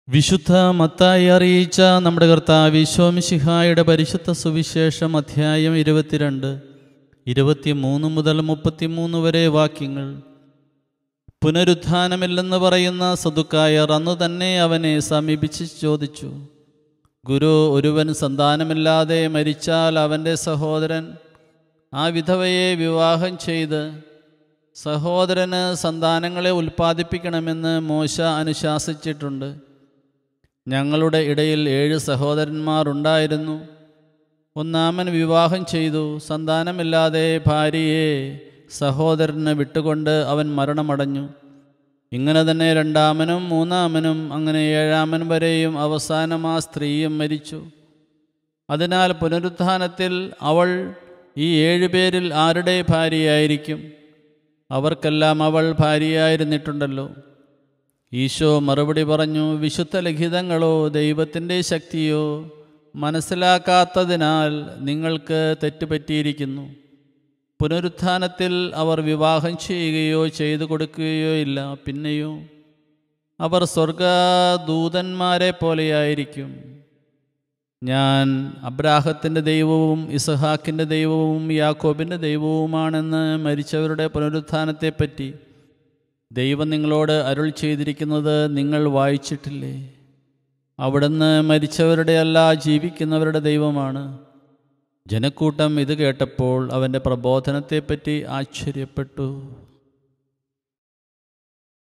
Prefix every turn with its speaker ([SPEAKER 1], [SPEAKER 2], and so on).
[SPEAKER 1] വിശുദ്ധ മത്തായി അറിയിച്ച നമ്മുടെ കർത്താവ് വിശ്വമിശിഹായുടെ പരിശുദ്ധ സുവിശേഷം അധ്യായം ഇരുപത്തിരണ്ട് ഇരുപത്തിമൂന്ന് മുതൽ മുപ്പത്തിമൂന്ന് വരെ വാക്യങ്ങൾ പുനരുത്ഥാനമില്ലെന്ന് പറയുന്ന സദുക്കായർ അന്നു തന്നെ അവനെ സമീപിച്ച് ചോദിച്ചു ഗുരു ഒരുവൻ സന്താനമില്ലാതെ മരിച്ചാൽ അവൻ്റെ സഹോദരൻ ആ വിധവയെ വിവാഹം ചെയ്ത് സഹോദരന് സന്താനങ്ങളെ ഉൽപ്പാദിപ്പിക്കണമെന്ന് മോശ അനുശാസിച്ചിട്ടുണ്ട് ഞങ്ങളുടെ ഇടയിൽ ഏഴ് സഹോദരന്മാർ ഉണ്ടായിരുന്നു ഒന്നാമൻ വിവാഹം ചെയ്തു സന്താനമില്ലാതെ ഭാര്യയെ സഹോദരന് വിട്ടുകൊണ്ട് അവൻ മരണമടഞ്ഞു ഇങ്ങനെ തന്നെ രണ്ടാമനും മൂന്നാമനും അങ്ങനെ ഏഴാമൻ വരെയും അവസാനം ആ സ്ത്രീയും മരിച്ചു അതിനാൽ പുനരുത്ഥാനത്തിൽ അവൾ ഈ ഏഴുപേരിൽ ആരുടെ ഭാര്യയായിരിക്കും അവർക്കെല്ലാം അവൾ ഭാര്യയായിരുന്നിട്ടുണ്ടല്ലോ ഈശോ മറുപടി പറഞ്ഞു വിശുദ്ധ ലിഖിതങ്ങളോ ദൈവത്തിൻ്റെ ശക്തിയോ മനസ്സിലാക്കാത്തതിനാൽ നിങ്ങൾക്ക് തെറ്റുപറ്റിയിരിക്കുന്നു പുനരുത്ഥാനത്തിൽ അവർ വിവാഹം ചെയ്യുകയോ ചെയ്തു കൊടുക്കുകയോ ഇല്ല പിന്നെയോ അവർ സ്വർഗദൂതന്മാരെ പോലെയായിരിക്കും ഞാൻ അബ്രാഹത്തിൻ്റെ ദൈവവും ഇസഹാക്കിൻ്റെ ദൈവവും യാക്കോബിൻ്റെ ദൈവവുമാണെന്ന് മരിച്ചവരുടെ പുനരുത്ഥാനത്തെപ്പറ്റി ദൈവം നിങ്ങളോട് അരുൾ ചെയ്തിരിക്കുന്നത് നിങ്ങൾ വായിച്ചിട്ടില്ലേ അവിടുന്ന് മരിച്ചവരുടെ അല്ല ജീവിക്കുന്നവരുടെ ദൈവമാണ് ജനക്കൂട്ടം ഇത് കേട്ടപ്പോൾ അവൻ്റെ പ്രബോധനത്തെപ്പറ്റി ആശ്ചര്യപ്പെട്ടു